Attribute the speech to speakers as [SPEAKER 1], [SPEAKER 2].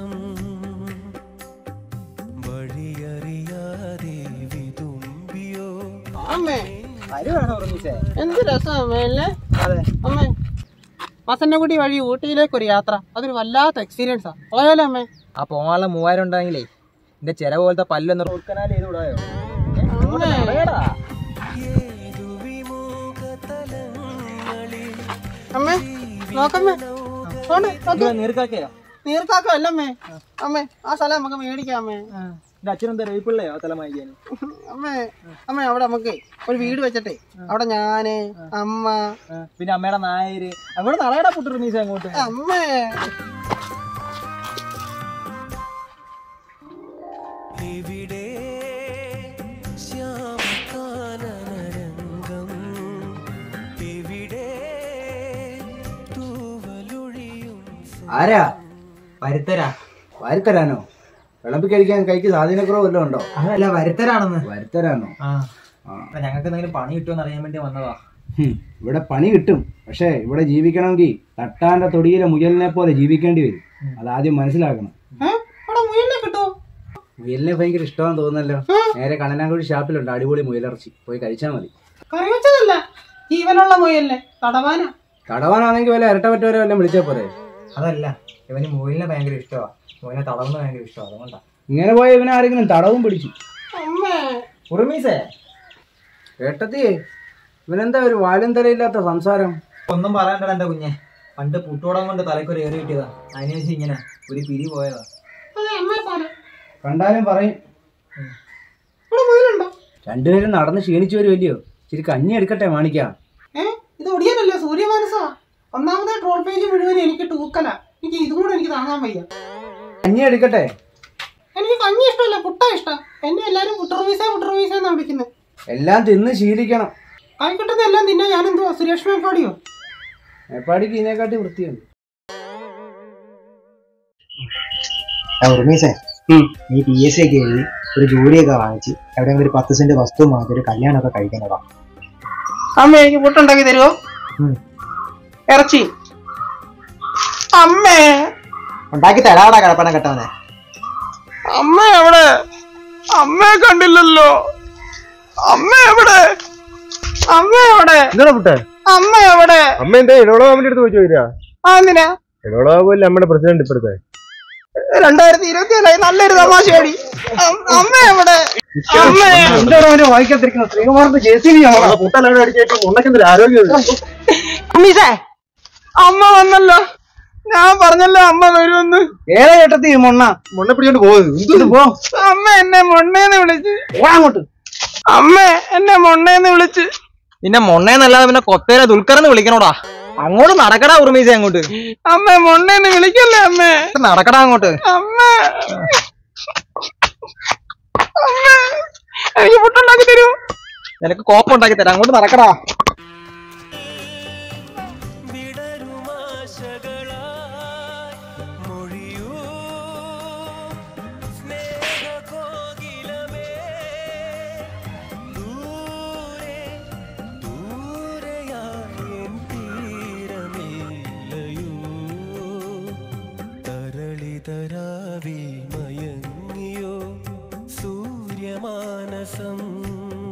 [SPEAKER 1] വഴിയറിയാതെ വിതുമ്പിയോ
[SPEAKER 2] അമ്മേ
[SPEAKER 3] വരുവാണോ ഉറങ്ങിച്ചേ
[SPEAKER 2] എന്ത് രസം അമ്മയല്ലേ
[SPEAKER 3] അതെ
[SPEAKER 2] അമ്മേ മസന്നക്കുടി വഴി ഊട്ടിയിലേക്ക് ഒരു യാത്ര അതൊരു വല്ലാത്ത എക്സ്പീരിയൻസാ പോയാലോ അമ്മേ
[SPEAKER 3] ആ പോകാനുള്ള മൂവായിരം ഉണ്ടെങ്കിലേ എന്റെ ചെല പോലത്തെ പല്ലൊന്ന് റൂട്ട് കനാൽ ചെയ്ത് വിടായോ
[SPEAKER 2] അമ്മേ
[SPEAKER 1] ഏതു വിമുഖതലങ്ങളിൽ
[SPEAKER 2] അമ്മേ നോക്കമ്മേ പോണ്ട്, നോക്ക്.
[SPEAKER 3] നീർക്കാക്കയോ
[SPEAKER 2] നീർക്കാക്കം അല്ലമ്മേ അമ്മേ ആ സ്ഥലം നമുക്ക് മേടിക്കാം അമ്മേ
[SPEAKER 3] എന്റെ അച്ഛനെന്താ റേപ്പിള്ളയോ തല മായിക്കാന്
[SPEAKER 2] അമ്മേ അമ്മേ അവിടെ നമുക്ക് ഒരു വീട് വെച്ചിട്ടേ അവിടെ ഞാന് അമ്മ
[SPEAKER 3] പിന്നെ അമ്മയുടെ നായര് അങ്ങോട്ട് നടയടാ പുട്ടു നീച്ച അങ്ങോട്ട്
[SPEAKER 2] അമ്മേ
[SPEAKER 1] ഇവിടെ ശ്യാമകാനനരംഗം ഇവിടെ തൂവലൊഴിയും
[SPEAKER 4] ആരാ വരുത്തരാ വരുത്തരാനോ വിളമ്പി കഴിക്കാൻ കൈക്ക് സ്വാധീനക്കുറവ് വല്ലതും ഉണ്ടോ
[SPEAKER 3] അതല്ല വരുത്തരാണെന്ന്
[SPEAKER 4] വരുത്തരാനോ
[SPEAKER 3] ആ
[SPEAKER 4] ആ.
[SPEAKER 3] അപ്പൊ ഞങ്ങൾക്ക് എന്തെങ്കിലും പണി കിട്ടുമെന്ന് അറിയാൻ വേണ്ടി വന്നതാ
[SPEAKER 4] ഹും, ഇവിടെ പണി കിട്ടും പക്ഷേ ഇവിടെ ജീവിക്കണമെങ്കിൽ തട്ടാന്റെ തൊടിയിലെ മുയലിനെ പോലെ ജീവിക്കേണ്ടി വരും അതാദ്യം മനസ്സിലാക്കണം
[SPEAKER 2] ഏ? അവിടെ മുയലിനെ കിട്ടുമോ
[SPEAKER 4] മുയലിനെ ഭയങ്കര ഇഷ്ടമാണെന്ന് തോന്നുന്നല്ലോ നേരെ കണനാങ്കുഴി ഷാപ്പിലുണ്ട് അടിപൊളി മുയലിറച്ചി പോയി കഴിച്ചാൽ മതി
[SPEAKER 2] കറി വെച്ചതല്ല ജീവനുള്ള മുയലിനെ തടവാനാ
[SPEAKER 4] കടവാനാണെങ്കിൽ വല്ല ഇരട്ട പറ്റവരെ വല്ലതും വിളിച്ചാൽ പോരെ
[SPEAKER 3] അതല്ല ഇവന് മോയിലിനെ ഭയങ്കര ഇഷ്ടമാ മോയിനെ തളർന്ന് ഭയങ്കര ഇഷ്ടമാണ് അതുകൊണ്ടാ
[SPEAKER 4] ഇങ്ങനെ പോയ ഇവനെ ആരെങ്കിലും തടവും പിടിച്ചു
[SPEAKER 2] അമ്മേ
[SPEAKER 3] ഉറുമീസേ
[SPEAKER 4] ഏട്ടത്തിയേ ഇവനെന്താ ഒരു വാലും തലയില്ലാത്ത സംസാരം
[SPEAKER 3] ഒന്നും പറയാണ്ടടാ എന്റെ കുഞ്ഞെ പണ്ട് പുട്ടോടം കൊണ്ട് തലക്കൊരു ഏറി കിട്ടിയതാ അതിനുശേഷം ഇങ്ങനെ ഒരു പിരി പോയതാ
[SPEAKER 2] അതെ അമ്മയെ പോലെ
[SPEAKER 4] കണ്ടാലും പറയും
[SPEAKER 2] ഇവിടെ മുയലുണ്ടോ
[SPEAKER 4] രണ്ടുപേരും നടന്ന് ക്ഷീണിച്ചു വരുമല്ലയോ ഇച്ചിരി കഞ്ഞി എടുക്കട്ടെ മാണിക്കാം
[SPEAKER 2] ഏ ഇത് ഒടിയനല്ലേ സൂര്യമാനസാ ഒന്നാമത്തെ ട്രോൾ പേജ് മുഴുവൻ എനിക്ക് ടൂക്കല എനിക്ക് ഇതും കൂടെ എനിക്ക് താങ്ങാൻ വയ്യ
[SPEAKER 4] കഞ്ഞി എടുക്കട്ടെ
[SPEAKER 2] എനിക്ക് കഞ്ഞി ഇഷ്ടമല്ല പുട്ട ഇഷ്ടം എന്നെ എല്ലാരും പുട്ടർവീസ പുട്ടർവീസ എന്നാ വിളിക്കുന്നത്
[SPEAKER 4] എല്ലാം തിന്ന് ശീലിക്കണം
[SPEAKER 2] കൈ കിട്ടുന്ന എല്ലാം തിന്നാ ഞാൻ എന്തുവാ സുരേഷ് മേപ്പാടിയോ
[SPEAKER 4] മേപ്പാടിക്ക് ഇതിനെക്കാട്ടി വൃത്തിയുണ്ട്
[SPEAKER 5] ഉർമീസേ നീ പി എസ് സി ഒക്കെ എഴുതി ഒരു ജോലിയൊക്കെ വാങ്ങിച്ച് എവിടെയെങ്കിലും ഒരു പത്ത് സെന്റ് വസ്തു വാങ്ങിച്ച് ഒരു കല്യാണമൊക്കെ കഴിക്കുന്നതാ
[SPEAKER 2] അമ്മ എനിക്ക് പുട്ടുണ്ടാക്കി തരുമോ
[SPEAKER 5] ഉം.
[SPEAKER 2] ഇറച്ചി അമ്മേ
[SPEAKER 5] ഉണ്ടാക്കി തരാടാ കിടപ്പണം കെട്ടവനെ
[SPEAKER 2] അമ്മ എവിടെ അമ്മയെ കണ്ടില്ലല്ലോ അമ്മ എവിടെ അമ്മ എവിടെ
[SPEAKER 6] എന്താണ് പുട്ടെ
[SPEAKER 2] അമ്മ എവിടെ
[SPEAKER 6] അമ്മ എന്താ ഇടോളാമിന്റെ അടുത്ത് പോയി ചോദിക്കാ
[SPEAKER 2] ആ എന്തിനാ
[SPEAKER 6] ഇടോളാമല്ലേ നമ്മുടെ പ്രസിഡന്റ് ഇപ്പോഴത്തെ
[SPEAKER 2] രണ്ടായിരത്തി ഇരുപത്തി ഏഴായി നല്ലൊരു തമാശയാടി അം- അമ്മ എവിടെ അമ്മ
[SPEAKER 4] വായിക്കാതിരിക്കുന്ന ശ്രീകുമാറിന്റെ ജെ സി
[SPEAKER 6] പുട്ടലോടെ അടിച്ചേക്ക് ഉണ്ണക്കെന്തൊരു ആരോഗ്യം
[SPEAKER 2] അമ്മീസേ അമ്മ വന്നല്ലോ ഞാൻ പറഞ്ഞല്ലോ അമ്മ വരുമെന്ന്
[SPEAKER 4] ഏതാ ചേട്ടത്തി മൊണ്ണ
[SPEAKER 6] മുണ്ണ പിടിച്ചോണ്ട് പോകുന്നത്
[SPEAKER 4] ഇത് പോ
[SPEAKER 2] അമ്മ എന്നെ മൊണ്ണേന്ന് വിളിച്ച്
[SPEAKER 4] പോടാ അങ്ങോട്ട്
[SPEAKER 2] അമ്മ എന്നെ മൊണ്ണേന്ന് വിളിച്ച്
[SPEAKER 3] നിന്നെ മൊണ്ണേന്നല്ലാതെ പിന്നെ കൊത്തേരെ ദുൽഖറന്ന് വിളിക്കണോടാ അങ്ങോട്ട് നടക്കടാ ഉറുമീസേ അങ്ങോട്ട്
[SPEAKER 2] അമ്മ മൊണ്ണേന്ന് വിളിക്കല്ലേ അമ്മേ
[SPEAKER 3] നടക്കടാ അങ്ങോട്ട്
[SPEAKER 2] അമ്മ അമ്മ എനിക്ക് പുട്ടുണ്ടാക്കി തരൂ
[SPEAKER 3] നിനക്ക് കോപ്പം ഉണ്ടാക്കി തരാം അങ്ങോട്ട് നടക്കടാ
[SPEAKER 1] വിടരുമാശകളായി മൊഴിയൂ സ്നേഹകോകിലമേ ദൂരെ ദൂരെയായൻ തീരമേലയൂ തരളിതരാവി മയങ്ങിയോ സൂര്യമാനസം